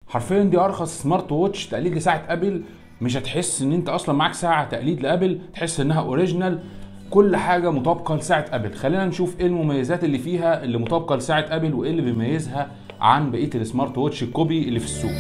حرفيا دي ارخص سمارت ووتش تقليد لساعه ابل مش هتحس ان انت اصلا معاك ساعه تقليد لابل تحس انها اوريجينال كل حاجه مطابقه لساعه ابل خلينا نشوف ايه المميزات اللي فيها اللي مطابقه لساعه ابل وايه اللي بيميزها عن بقيه السمارت ووتش الكوبي اللي في السوق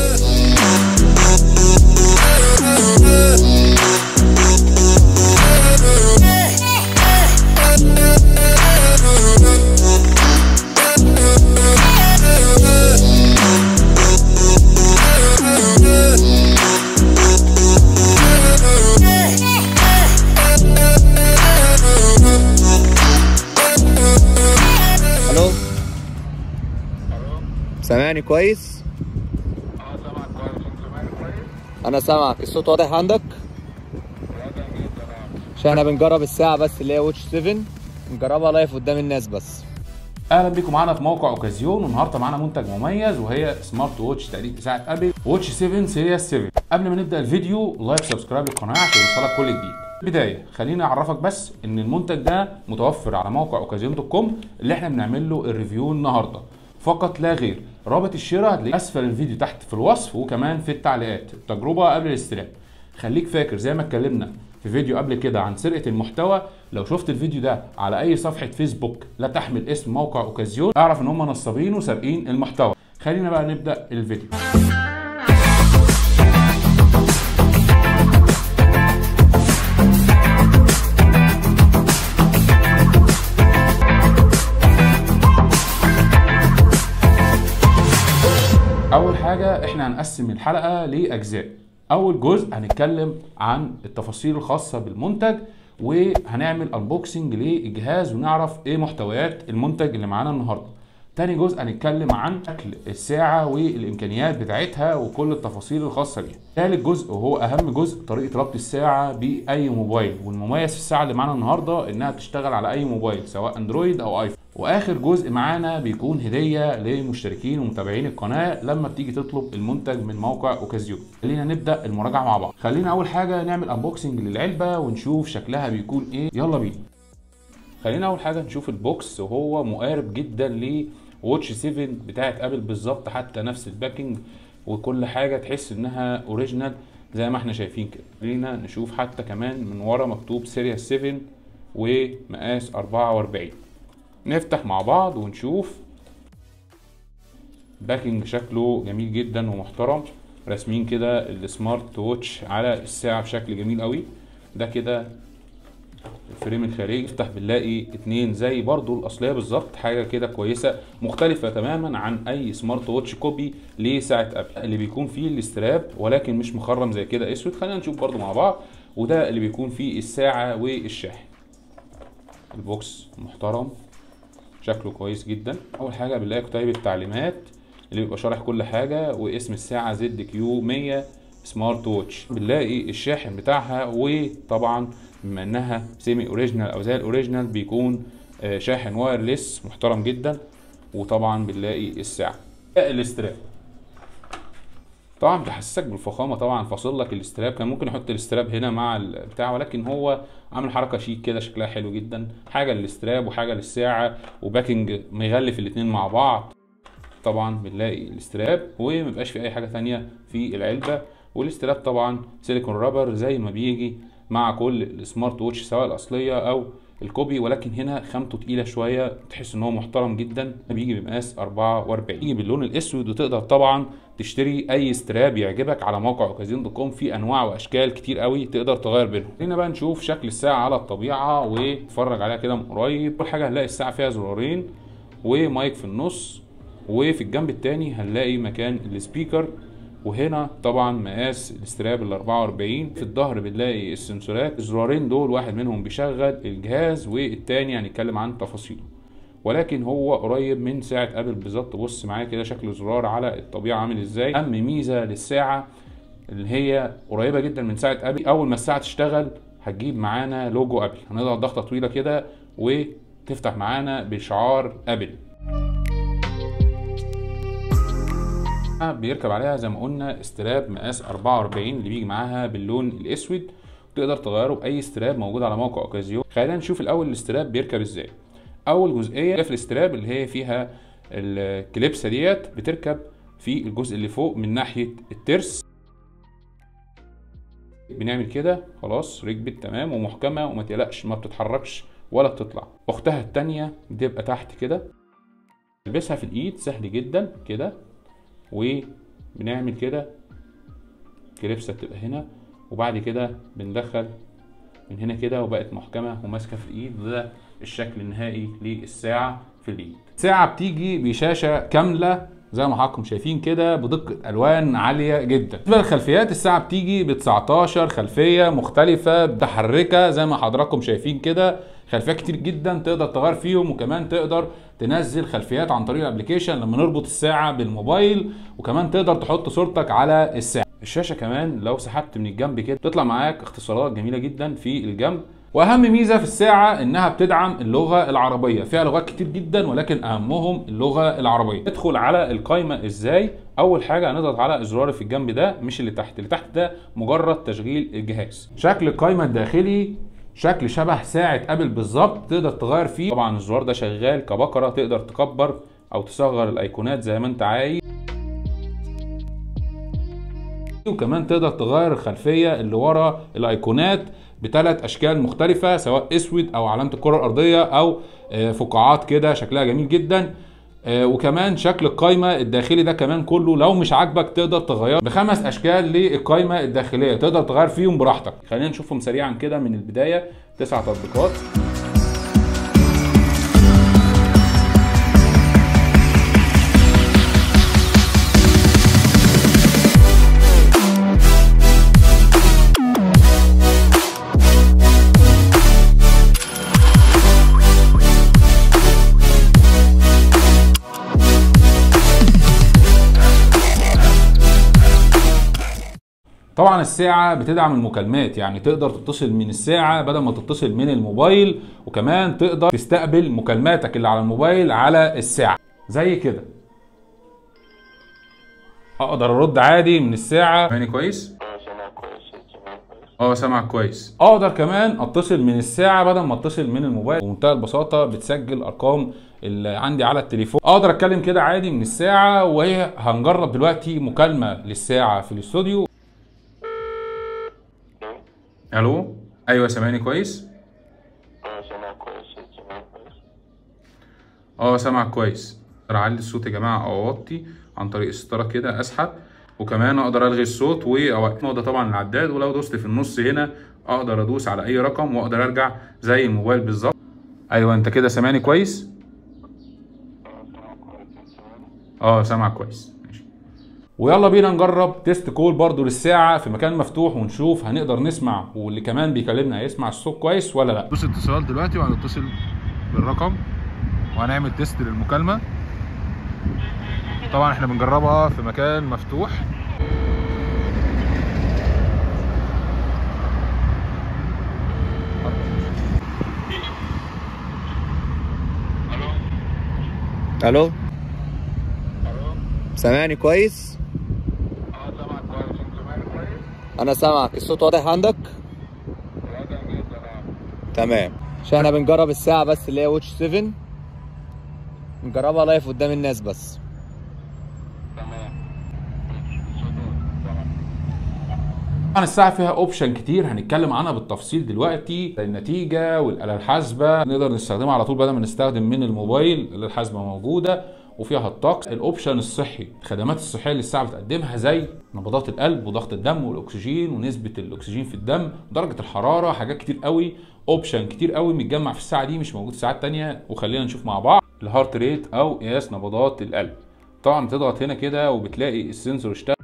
الو سامعني كويس اه سامعك كويس انت سامعني كويس؟ انا سامعك الصوت واضح عندك واضح جدا اه عشان احنا بنجرب الساعه بس اللي هي واتش 7 بنجربها لايف قدام الناس بس اهلا بيكم معانا في موقع اوكازيون والنهارده معانا منتج مميز وهي سمارت ووتش تقليد ساعه ابل ووتش 7 سيريس 7 قبل ما نبدا الفيديو لايك سبسكرايب للقناه عشان يوصلك كل جديد بدايه خليني اعرفك بس ان المنتج ده متوفر على موقع اوكازيون دوت كوم اللي احنا بنعمل له الريفيو النهارده فقط لا غير رابط الشراء هتلاقيه اسفل الفيديو تحت في الوصف وكمان في التعليقات التجربه قبل الاستلام خليك فاكر زي ما اتكلمنا في فيديو قبل كده عن سرقه المحتوى لو شفت الفيديو ده على اي صفحه فيسبوك لا تحمل اسم موقع اوكازيون اعرف ان هم نصابين وسارقين المحتوى خلينا بقى نبدا الفيديو اول حاجه احنا هنقسم الحلقه لاجزاء اول جزء هنتكلم عن التفاصيل الخاصه بالمنتج وهنعمل انبوكسنج للجهاز ونعرف ايه محتويات المنتج اللي معانا النهارده تاني جزء هنتكلم عن شكل الساعة والإمكانيات بتاعتها وكل التفاصيل الخاصة بيها. تالت جزء وهو أهم جزء طريقة ربط الساعة بأي موبايل والمميز في الساعة اللي معانا النهاردة إنها بتشتغل على أي موبايل سواء أندرويد أو آيفون. واخر جزء معانا بيكون هديه لمشتركين ومتابعين القناه لما بتيجي تطلب المنتج من موقع اوكازيون خلينا نبدا المراجعه مع بعض خلينا اول حاجه نعمل انبوكسنج للعلبه ونشوف شكلها بيكون ايه يلا بينا خلينا اول حاجه نشوف البوكس وهو مقارب جدا ل واتش 7 بتاعت ابل بالظبط حتى نفس الباكينج وكل حاجه تحس انها اوريجينال زي ما احنا شايفين كده خلينا نشوف حتى كمان من ورا مكتوب سيريس 7 ومقاس 44 نفتح مع بعض ونشوف باكينج شكله جميل جدا ومحترم راسمين كده السمارت ووتش على الساعة بشكل جميل قوي ده كده الفريم الخارجي نفتح بنلاقي اتنين زي برضو الاصليه بالظبط حاجه كده كويسه مختلفه تماما عن اي سمارت ووتش كوبي لساعه ابل اللي بيكون فيه الاستراب ولكن مش مخرم زي كده اسود خلينا نشوف برضو مع بعض وده اللي بيكون فيه الساعه والشاحن البوكس محترم شكله كويس جدا اول حاجه بنلاقي كتيب التعليمات اللي بيبقى شارح كل حاجه واسم الساعه زد كيو 100 سمارت ووتش بنلاقي الشاحن بتاعها وطبعا بما انها سيمي اوريجينال او زي الاوريجينال بيكون آه، شاحن وايرلس محترم جدا وطبعا بنلاقي الساعه الاستراب طبعا بيحسسك بالفخامه طبعا فاصل لك الاستراب كان ممكن يحط الاستراب هنا مع البتاع ولكن هو عامل حركه شيك كده شكلها حلو جدا حاجه للاستراب وحاجه للساعه وباكنج مغلف الاتنين مع بعض طبعا بنلاقي الاستراب ومبقاش في اي حاجه تانية في العلبه والاستراب طبعا سيليكون رابر زي ما بيجي مع كل السمارت ووتش سواء الاصليه او الكوبي ولكن هنا خامته تقيله شويه تحس ان هو محترم جدا بيجي بمقاس 44 بيجي باللون الاسود وتقدر طبعا تشتري اي استراب يعجبك على موقع اوكازيون دوت كوم في انواع واشكال كتير قوي تقدر تغير بينهم هنا بقى نشوف شكل الساعه على الطبيعه ونتفرج عليها كده من قريب اول حاجه هنلاقي الساعه فيها زرارين ومايك في النص وفي الجنب التاني هنلاقي مكان السبيكر وهنا طبعا مقاس الاستراب ال 44 في الظهر بنلاقي السنسورات الزرارين دول واحد منهم بيشغل الجهاز والتاني هنتكلم عن تفاصيله ولكن هو قريب من ساعة ابل بالظبط بص معايا كده شكل الزرار على الطبيعة عامل ازاي اهم ميزة للساعة اللي هي قريبة جدا من ساعة ابل اول ما الساعة تشتغل هتجيب معانا لوجو ابل هنضغط ضغطة طويلة كده وتفتح معانا بشعار ابل بيركب عليها زي ما قلنا استراب مقاس 44 اللي بيجي معاها باللون الاسود تقدر تغيره باي استراب موجود على موقع اوكازيون خلينا نشوف الاول الاستراب بيركب ازاي اول جزئيه في الاستراب اللي هي فيها الكليبسه ديت بتركب في الجزء اللي فوق من ناحيه الترس بنعمل كده خلاص ركبت تمام ومحكمه وما تقلقش ما بتتحركش ولا بتطلع اختها التانية بتبقى تحت كده نلبسها في الايد سهل جدا كده وبنعمل كده كليبسه بتبقى هنا وبعد كده بندخل من هنا كده وبقت محكمه وماسكه في الايد وده الشكل النهائي للساعه في الايد الساعه بتيجي بشاشه كامله زي ما حضراتكم شايفين كده بدقه الوان عاليه جدا بالنسبه للخلفيات الساعه بتيجي ب 19 خلفيه مختلفه متحركه زي ما حضراتكم شايفين كده خلفيات كتير جدا تقدر تغير فيهم وكمان تقدر تنزل خلفيات عن طريق الابلكيشن لما نربط الساعه بالموبايل وكمان تقدر تحط صورتك على الساعه الشاشه كمان لو سحبت من الجنب كده تطلع معاك اختصارات جميله جدا في الجنب واهم ميزه في الساعه انها بتدعم اللغه العربيه فيها لغات كتير جدا ولكن اهمهم اللغه العربيه ندخل على القائمه ازاي اول حاجه هنضغط على الزرار في الجنب ده مش اللي تحت اللي تحت ده مجرد تشغيل الجهاز شكل القائمه الداخلي شكل شبه ساعه ابل بالظبط تقدر تغير فيه طبعا الزرار ده شغال كبكره تقدر تكبر او تصغر الايقونات زي ما انت عايز وكمان تقدر تغير الخلفيه اللي ورا الايقونات بثلاث اشكال مختلفه سواء اسود او علامه الكره الارضيه او آه، فقاعات كده شكلها جميل جدا آه، وكمان شكل القايمه الداخلي ده كمان كله لو مش عاجبك تقدر تغير بخمس اشكال للقايمه الداخليه تقدر تغير فيهم براحتك خلينا نشوفهم سريعا كده من البدايه تسع تطبيقات طبعا الساعة بتدعم المكالمات يعني تقدر تتصل من الساعة بدل ما تتصل من الموبايل وكمان تقدر تستقبل مكالماتك اللي على الموبايل على الساعة زي كده اقدر ارد عادي من الساعة يعني كويس اه سامعك كويس اقدر كمان اتصل من الساعه بدل ما اتصل من الموبايل بمنتهى البساطه بتسجل ارقام اللي عندي على التليفون اقدر اتكلم كده عادي من الساعه وهي هنجرب دلوقتي مكالمه للساعه في الاستوديو الو ايوه سامعني كويس اه سامعك كويس اقدر اعلي الصوت يا جماعه او اوطي عن طريق الستاره كده اسحب وكمان اقدر الغي الصوت واوقف ده طبعا العداد ولو دوست في النص هنا اقدر ادوس على اي رقم واقدر ارجع زي الموبايل بالظبط ايوه انت كده سامعني كويس اه سامعك كويس ماشي ويلا بينا نجرب تيست كول برضو للساعة في مكان مفتوح ونشوف هنقدر نسمع واللي كمان بيكلمنا هيسمع الصوت كويس ولا لا دوس اتصال دلوقتي وهنتصل بالرقم وهنعمل تيست للمكالمة طبعا احنا بنجربها في مكان مفتوح الو سامعني كويس اه سامعك كويس انت سامعني كويس؟ انا سامعك الصوت واضح عندك واضح جدا اه تمام عشان احنا بنجرب الساعه بس اللي هي واتش 7 نجربها لايف قدام الناس بس تمام تمام طبعا الساعة فيها اوبشن كتير هنتكلم عنها بالتفصيل دلوقتي زي النتيجة والآلة الحاسبة نقدر نستخدمها على طول بدل ما نستخدم من الموبايل الآلة الحاسبة موجودة وفيها الطقس الاوبشن الصحي الخدمات الصحيه اللي الساعه بتقدمها زي نبضات القلب وضغط الدم والاكسجين ونسبه الاكسجين في الدم درجه الحراره حاجات كتير قوي اوبشن كتير قوي متجمع في الساعه دي مش موجود في ساعات تانية وخلينا نشوف مع بعض الهارت ريت او قياس نبضات القلب طبعا بتضغط هنا كده وبتلاقي السنسور اشتغل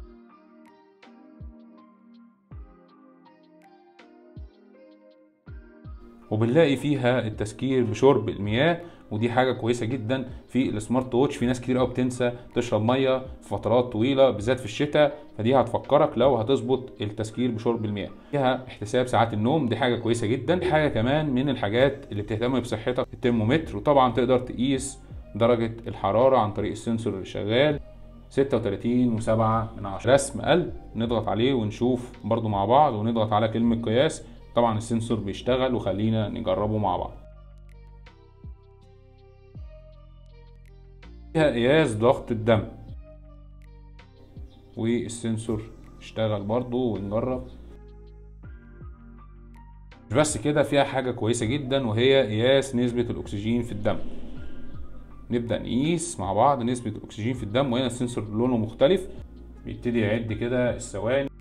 وبنلاقي فيها التسكير بشرب المياه ودي حاجه كويسه جدا في السمارت ووتش في ناس كتير قوي بتنسى تشرب ميه في فترات طويله بالذات في الشتاء فدي هتفكرك لو هتظبط التسكير بشرب المياه فيها احتساب ساعات النوم دي حاجه كويسه جدا حاجه كمان من الحاجات اللي بتهتم بصحتك الترمومتر وطبعا تقدر تقيس درجه الحراره عن طريق السنسور اللي شغال 36 و7 من 10 رسم قلب نضغط عليه ونشوف برضو مع بعض ونضغط على كلمه قياس طبعا السنسور بيشتغل وخلينا نجربه مع بعض فيها قياس ضغط الدم والسنسور اشتغل برضو ونجرب مش بس كده فيها حاجة كويسة جدا وهي قياس نسبة الأكسجين في الدم نبدأ نقيس مع بعض نسبة الأكسجين في الدم وهنا السنسور لونه مختلف بيبتدي يعد كده الثواني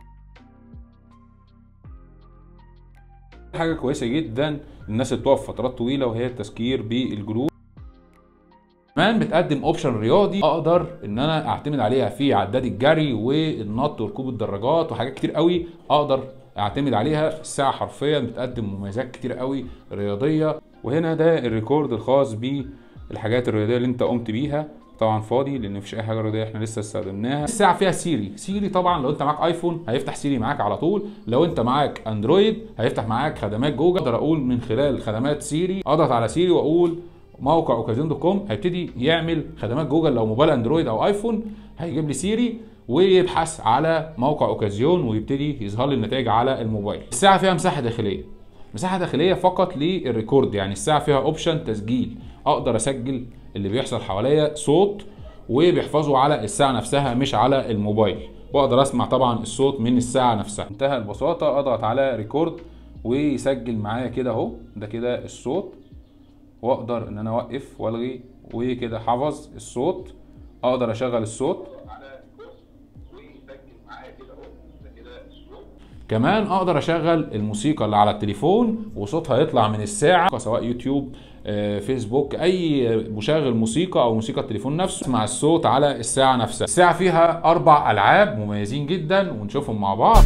حاجة كويسة جدا للناس اللي بتقف فترات طويلة وهي التسكير بالجلوس كمان بتقدم اوبشن رياضي اقدر ان انا اعتمد عليها في عداد الجري والنط وركوب الدراجات وحاجات كتير قوي اقدر اعتمد عليها الساعه حرفيا بتقدم مميزات كتير قوي رياضيه وهنا ده الريكورد الخاص بالحاجات الرياضيه اللي انت قمت بيها طبعا فاضي لان مفيش اي حاجه رياضيه احنا لسه استخدمناها الساعه فيها سيري سيري طبعا لو انت معاك ايفون هيفتح سيري معاك على طول لو انت معاك اندرويد هيفتح معاك خدمات جوجل اقدر اقول من خلال خدمات سيري اضغط على سيري واقول موقع اوكازيون دوت كوم هيبتدي يعمل خدمات جوجل لو موبايل اندرويد او ايفون هيجيب لي سيري ويبحث على موقع اوكازيون ويبتدي يظهر لي النتائج على الموبايل الساعه فيها مساحه داخليه مساحه داخليه فقط للريكورد يعني الساعه فيها اوبشن تسجيل اقدر اسجل اللي بيحصل حواليا صوت وبيحفظه على الساعه نفسها مش على الموبايل واقدر اسمع طبعا الصوت من الساعه نفسها انتهى البساطه اضغط على ريكورد ويسجل معايا كده اهو ده كده الصوت واقدر ان انا اوقف والغي وكده حفظ الصوت اقدر اشغل الصوت كمان اقدر اشغل الموسيقى اللي على التليفون وصوتها يطلع من الساعه سواء يوتيوب آه، فيسبوك اي مشغل موسيقى او موسيقى التليفون نفسه اسمع الصوت على الساعه نفسها الساعه فيها اربع العاب مميزين جدا ونشوفهم مع بعض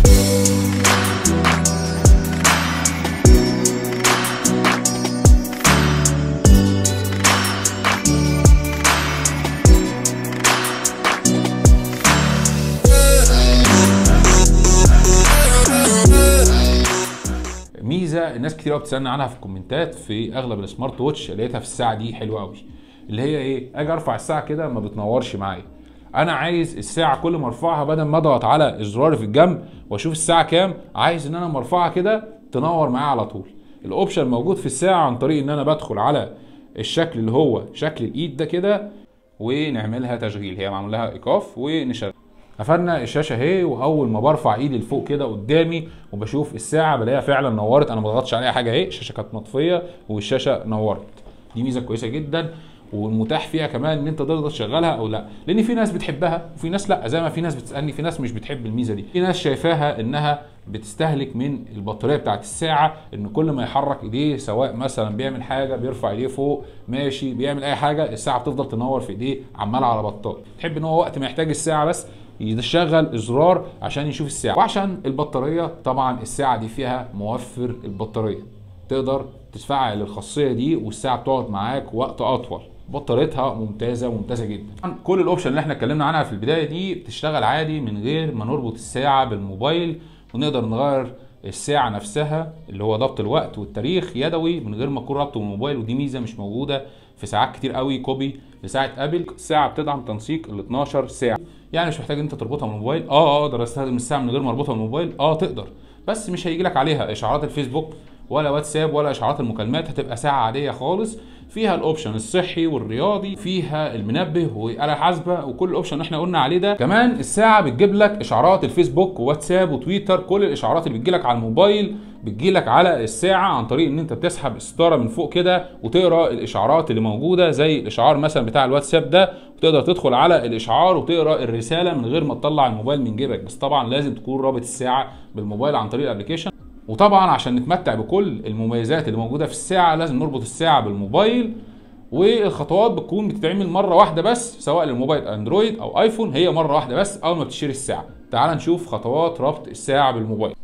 ميزه الناس كتير قوي بتسالني عنها في الكومنتات في اغلب السمارت ووتش لقيتها في الساعه دي حلوه قوي اللي هي ايه اجي ارفع الساعه كده ما بتنورش معايا انا عايز الساعه كل ما ارفعها بدل ما اضغط على الزرار في الجنب واشوف الساعه كام عايز ان انا مرفعها كده تنور معايا على طول الاوبشن موجود في الساعه عن طريق ان انا بدخل على الشكل اللي هو شكل الايد ده كده ونعملها تشغيل هي معمول لها ايقاف ونشغل قفلنا الشاشه اهي واول ما برفع ايدي لفوق كده قدامي وبشوف الساعه بلاقيها فعلا نورت انا ما ضغطتش عليها حاجه اهي الشاشه كانت مطفيه والشاشه نورت دي ميزه كويسه جدا والمتاح فيها كمان ان انت تقدر تشغلها او لا لان في ناس بتحبها وفي ناس لا زي ما في ناس بتسالني في ناس مش بتحب الميزه دي في ناس شايفاها انها بتستهلك من البطاريه بتاعت الساعه ان كل ما يحرك ايديه سواء مثلا بيعمل حاجه بيرفع ايديه فوق ماشي بيعمل اي حاجه الساعه بتفضل تنور في ايديه عمال على بطال تحب ان هو وقت ما يحتاج الساعه بس يشغل الزرار عشان يشوف الساعه وعشان البطاريه طبعا الساعه دي فيها موفر البطاريه تقدر تتفعل الخاصيه دي والساعه بتقعد معاك وقت اطول بطاريتها ممتازه ممتازه جدا طبعاً كل الاوبشن اللي احنا اتكلمنا عنها في البدايه دي بتشتغل عادي من غير ما نربط الساعه بالموبايل ونقدر نغير الساعه نفسها اللي هو ضبط الوقت والتاريخ يدوي من غير ما اكون رابطه بالموبايل ودي ميزه مش موجوده في ساعات كتير قوي كوبي لساعه ابل الساعه بتدعم تنسيق ال 12 ساعه يعني مش محتاج انت تربطها بالموبايل اه اه اقدر استخدم الساعه من غير ما اربطها بالموبايل اه تقدر بس مش هيجي لك عليها اشعارات الفيسبوك ولا واتساب ولا اشعارات المكالمات هتبقى ساعه عاديه خالص فيها الاوبشن الصحي والرياضي فيها المنبه واله حاسبه وكل الاوبشن اللي احنا قلنا عليه ده كمان الساعه بتجيب لك اشعارات الفيسبوك وواتساب وتويتر كل الاشعارات اللي بتجيلك على الموبايل بتجيلك على الساعه عن طريق ان انت بتسحب الستاره من فوق كده وتقرا الاشعارات اللي موجوده زي الاشعار مثلا بتاع الواتساب ده وتقدر تدخل على الاشعار وتقرا الرساله من غير ما تطلع الموبايل من جيبك بس طبعا لازم تكون رابط الساعه بالموبايل عن طريق الابلكيشن وطبعا عشان نتمتع بكل المميزات اللي موجوده في الساعه لازم نربط الساعه بالموبايل والخطوات بتكون بتتعمل مره واحده بس سواء للموبايل اندرويد او ايفون هي مره واحده بس اول ما بتشتري الساعه تعال نشوف خطوات ربط الساعه بالموبايل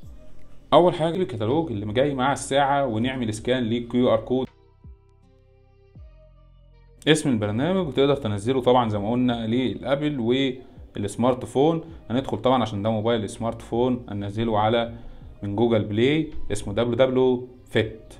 اول حاجه الكتالوج اللي جاي مع الساعه ونعمل سكان للكيو ار كود اسم البرنامج وتقدر تنزله طبعا زي ما قلنا للابل والسمارت فون هندخل طبعا عشان ده موبايل سمارت فون هننزله على من جوجل بلاي اسمه دبليو دبليو فيت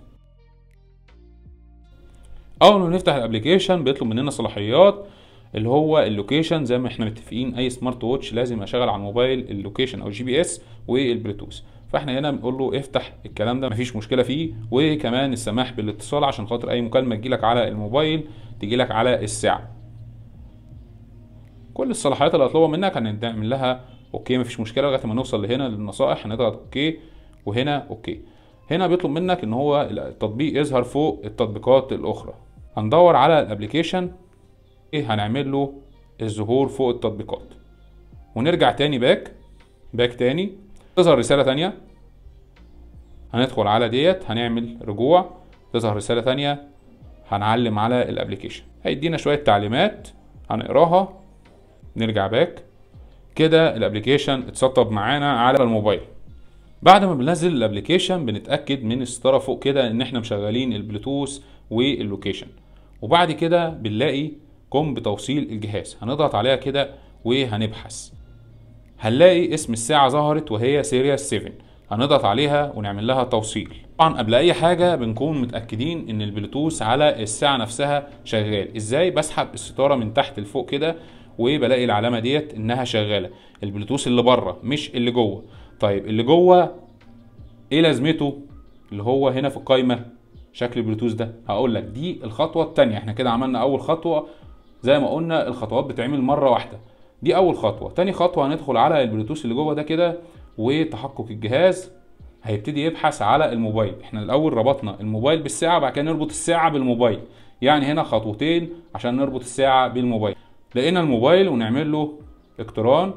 اول ما نفتح الابلكيشن بيطلب مننا صلاحيات اللي هو اللوكيشن زي ما احنا متفقين اي سمارت ووتش لازم اشغل على الموبايل اللوكيشن او جي بي اس والبلوتوث فاحنا هنا بنقول له افتح الكلام ده مفيش مشكله فيه وكمان السماح بالاتصال عشان خاطر اي مكالمه تجيلك على الموبايل تجيلك على الساعه كل الصلاحيات اللي هطلبها منك هنعمل لها اوكي مفيش مشكله لغايه ما نوصل لهنا للنصائح هنضغط اوكي وهنا اوكي هنا بيطلب منك ان هو التطبيق يظهر فوق التطبيقات الاخرى هندور على الابليكيشن ايه هنعمل له الظهور فوق التطبيقات ونرجع تاني باك باك تاني تظهر رسالة تانية هندخل على ديت هنعمل رجوع تظهر رسالة تانية هنعلم على الابليكيشن هيدينا شوية تعليمات هنقراها نرجع باك كده الابليكيشن اتسطب معانا على الموبايل بعد ما بننزل الابليكيشن بنتاكد من الستاره فوق كده ان احنا مشغلين البلوتوث واللوكيشن وبعد كده بنلاقي قم بتوصيل الجهاز هنضغط عليها كده وهنبحث هنلاقي اسم الساعه ظهرت وهي سيريس 7 هنضغط عليها ونعمل لها توصيل طبعا قبل اي حاجه بنكون متاكدين ان البلوتوث على الساعه نفسها شغال ازاي بسحب الستاره من تحت لفوق كده وبلاقي العلامه ديت انها شغاله البلوتوث اللي بره مش اللي جوه طيب اللي جوه ايه لازمته اللي هو هنا في القايمه شكل البلوتوث ده هقول لك دي الخطوه الثانيه احنا كده عملنا اول خطوه زي ما قلنا الخطوات بتتعمل مره واحده دي اول خطوه تاني خطوه هندخل على البلوتوث اللي جوه ده كده وتحقق الجهاز هيبتدي يبحث على الموبايل احنا الاول ربطنا الموبايل بالساعه بعد كده نربط الساعه بالموبايل يعني هنا خطوتين عشان نربط الساعه بالموبايل لقينا الموبايل ونعمل له اقتران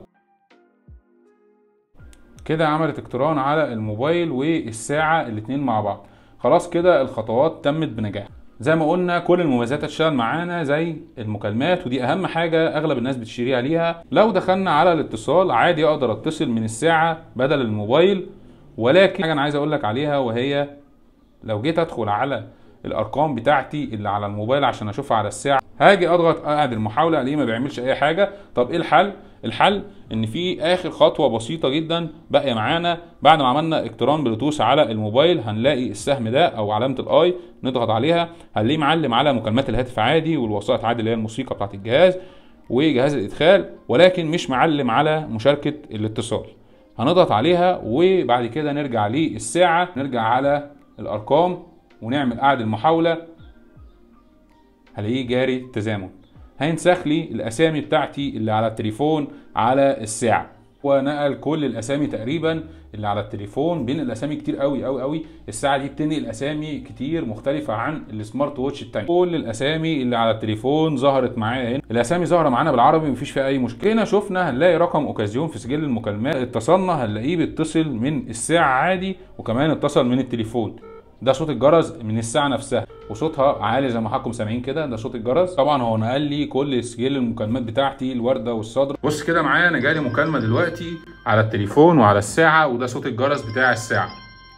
كده عملت اقتران على الموبايل والساعة الاتنين مع بعض خلاص كده الخطوات تمت بنجاح زي ما قلنا كل المميزات هتشتغل معانا زي المكالمات ودي اهم حاجة اغلب الناس بتشتريها ليها لو دخلنا على الاتصال عادي اقدر اتصل من الساعة بدل الموبايل ولكن حاجة انا عايز اقولك عليها وهي لو جيت ادخل على الارقام بتاعتي اللي على الموبايل عشان اشوفها على الساعه هاجي اضغط اقعد المحاوله الاقيه ما بيعملش اي حاجه طب ايه الحل الحل ان في اخر خطوه بسيطه جدا باقيه معانا بعد ما عملنا اقتران بلوتوث على الموبايل هنلاقي السهم ده او علامه الاي نضغط عليها هنلاقيه معلم على مكالمات الهاتف عادي والوسائط عادي اللي هي الموسيقى بتاعت الجهاز وجهاز الادخال ولكن مش معلم على مشاركه الاتصال هنضغط عليها وبعد كده نرجع للساعه نرجع على الارقام ونعمل قعد المحاولة هلاقيه جاري تزامن هينسخ لي الاسامي بتاعتي اللي على التليفون على الساعة ونقل كل الاسامي تقريبا اللي على التليفون بين الاسامي كتير قوي قوي قوي الساعه دي بتنقل اسامي كتير مختلفه عن السمارت ووتش التاني كل الاسامي اللي على التليفون ظهرت معايا هنا الاسامي ظاهره معانا بالعربي مفيش فيها اي مشكله هنا شفنا هنلاقي رقم اوكازيون في سجل المكالمات اتصلنا هنلاقيه بيتصل من الساعه عادي وكمان اتصل من التليفون ده صوت الجرس من الساعه نفسها وصوتها عالي زي ما حضراتكم سامعين كده ده صوت الجرس طبعا هو نقل لي كل سجل المكالمات بتاعتي الورده والصدر بص كده معايا انا جالي مكالمه دلوقتي على التليفون وعلى الساعه وده صوت الجرس بتاع الساعه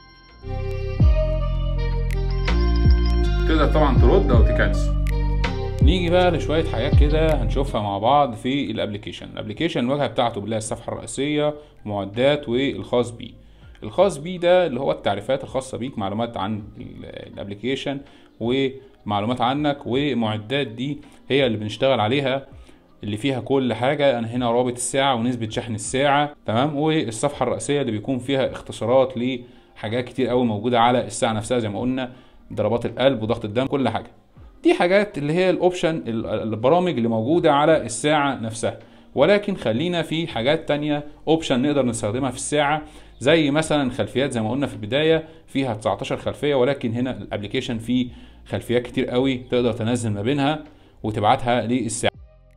تقدر طبعا ترد او تكنسل نيجي بقى لشويه حاجات كده هنشوفها مع بعض في الابلكيشن الابلكيشن الواجهه بتاعته بنلاقي الصفحه الرئيسيه معدات والخاص بيه الخاص بيه ده اللي هو التعريفات الخاصه بيك معلومات عن الابلكيشن ومعلومات عنك ومعدات دي هي اللي بنشتغل عليها اللي فيها كل حاجه انا هنا رابط الساعه ونسبه شحن الساعه تمام والصفحه الرئيسيه اللي بيكون فيها اختصارات لحاجات كتير قوي موجوده على الساعه نفسها زي ما قلنا ضربات القلب وضغط الدم كل حاجه دي حاجات اللي هي الاوبشن البرامج اللي موجوده على الساعه نفسها ولكن خلينا في حاجات تانية اوبشن نقدر نستخدمها في الساعه زي مثلا خلفيات زي ما قلنا في البدايه فيها 19 خلفيه ولكن هنا الابلكيشن فيه خلفيات كتير قوي تقدر تنزل ما بينها وتبعتها للساعه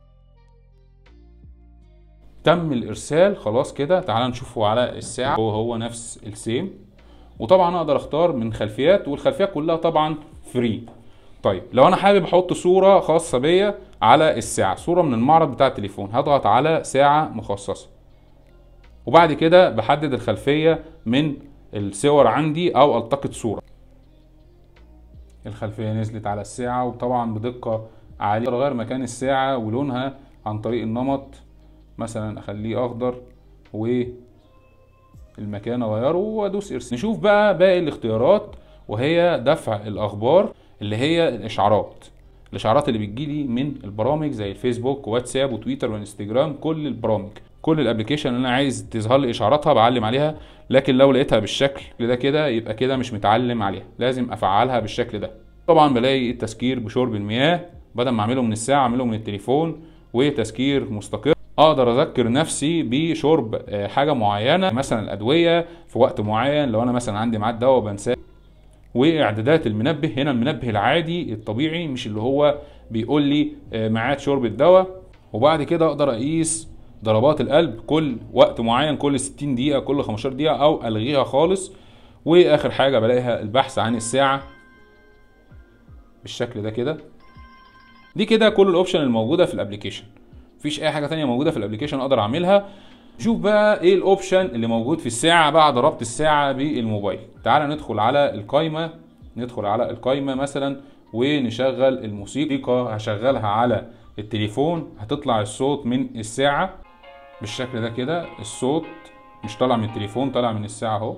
تم الارسال خلاص كده تعال نشوفه على الساعه هو هو نفس السيم وطبعا اقدر اختار من خلفيات والخلفيات كلها طبعا فري طيب لو انا حابب احط صوره خاصه بيا على الساعه صوره من المعرض بتاع التليفون هضغط على ساعه مخصصه وبعد كده بحدد الخلفيه من الصور عندي او التقط صوره الخلفيه نزلت على الساعه وطبعا بدقه عاليه اغير مكان الساعه ولونها عن طريق النمط مثلا اخليه اخضر و المكان اغيره وادوس ارسال نشوف بقى باقي الاختيارات وهي دفع الاخبار اللي هي الاشعارات الاشعارات اللي بتجيلي من البرامج زي الفيسبوك وواتساب وتويتر وانستجرام كل البرامج كل الابلكيشن اللي انا عايز تظهر لي اشعاراتها بعلم عليها لكن لو لقيتها بالشكل ده كده يبقى كده مش متعلم عليها لازم افعلها بالشكل ده طبعا بلاقي التذكير بشرب المياه بدل ما اعمله من الساعه اعمله من التليفون وتسكير مستقر اقدر اذكر نفسي بشرب آه، حاجه معينه مثلا الادويه في وقت معين لو انا مثلا عندي ميعاد دواء بنساه واعدادات المنبه هنا المنبه العادي الطبيعي مش اللي هو بيقول لي آه، ميعاد شرب الدواء وبعد كده اقدر اقيس ضربات القلب كل وقت معين كل 60 دقيقه كل 15 دقيقه او الغيها خالص واخر حاجه بلاقيها البحث عن الساعه بالشكل ده كده دي كده كل الاوبشن الموجوده في الابليكيشن مفيش اي حاجه تانية موجوده في الابليكيشن اقدر اعملها شوف بقى ايه الاوبشن اللي موجود في الساعه بعد ربط الساعه بالموبايل تعال ندخل على القائمه ندخل على القائمه مثلا ونشغل الموسيقى هشغلها على التليفون هتطلع الصوت من الساعه بالشكل ده كده الصوت مش طالع من التليفون طالع من الساعه اهو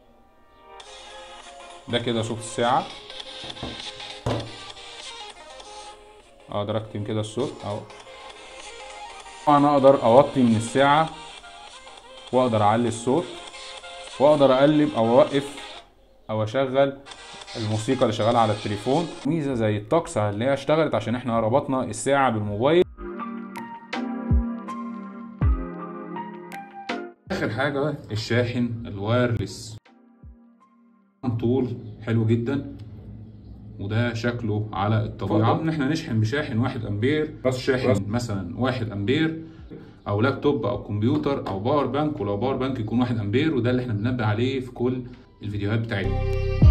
ده كده صوت الساعه اقدر اكتم كده الصوت اهو طبعا اقدر اوطي من الساعه واقدر اعلي الصوت واقدر اقلب او اوقف او اشغل الموسيقى اللي شغاله على التليفون ميزه زي الطقس اللي هي اشتغلت عشان احنا ربطنا الساعه بالموبايل اخر حاجه بقى الشاحن الوايرلس طول حلو جدا وده شكله على الطبيعه ان احنا نشحن بشاحن 1 امبير راس شاحن مثلا 1 امبير او لابتوب او كمبيوتر او باور بانك ولو باور بانك يكون 1 امبير وده اللي احنا بننبه عليه في كل الفيديوهات بتاعتنا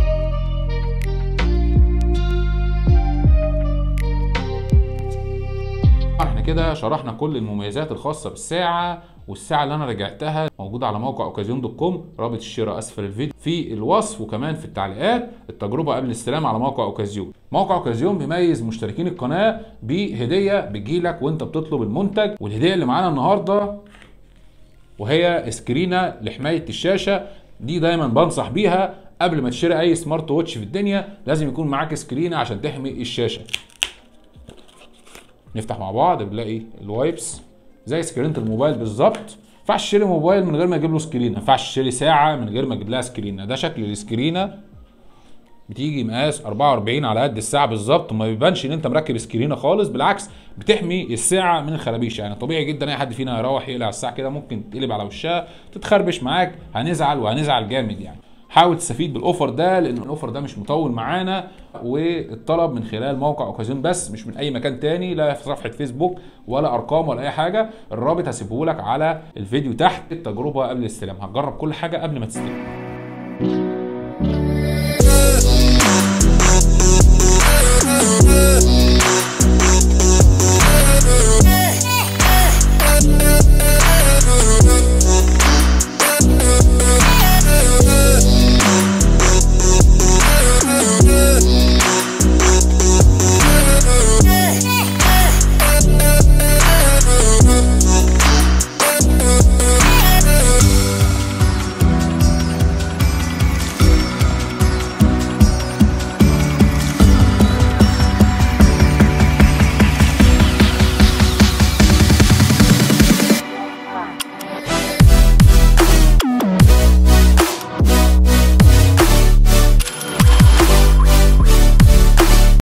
احنا كده شرحنا كل المميزات الخاصة بالساعة والساعة اللي انا رجعتها موجودة على موقع اوكازيون دوت كوم رابط الشراء اسفل الفيديو في الوصف وكمان في التعليقات التجربة قبل الاستلام على موقع اوكازيون موقع اوكازيون بيميز مشتركين القناة بهدية بتجيلك وانت بتطلب المنتج والهدية اللي معانا النهاردة وهي سكرينة لحماية الشاشة دي دايما بنصح بيها قبل ما تشتري اي سمارت ووتش في الدنيا لازم يكون معاك سكرينة عشان تحمي الشاشة نفتح مع بعض بنلاقي الوايبس زي سكرينة الموبايل بالظبط ما ينفعش تشتري موبايل من غير ما يجيب له سكرينه ما ينفعش تشتري ساعه من غير ما تجيب لها سكرينه ده شكل السكرينه بتيجي مقاس 44 على قد الساعه بالظبط وما بيبانش ان انت مركب سكرينه خالص بالعكس بتحمي الساعه من الخرابيش يعني طبيعي جدا اي حد فينا يروح يقلع الساعه كده ممكن تقلب على وشها تتخربش معاك هنزعل وهنزعل جامد يعني حاول تستفيد بالاوفر ده لان الاوفر ده مش مطول معانا والطلب من خلال موقع اوكازيون بس مش من اي مكان تاني لا في صفحه فيسبوك ولا ارقام ولا اي حاجه الرابط هسيبه لك على الفيديو تحت التجربه قبل الاستلام هتجرب كل حاجه قبل ما تستلم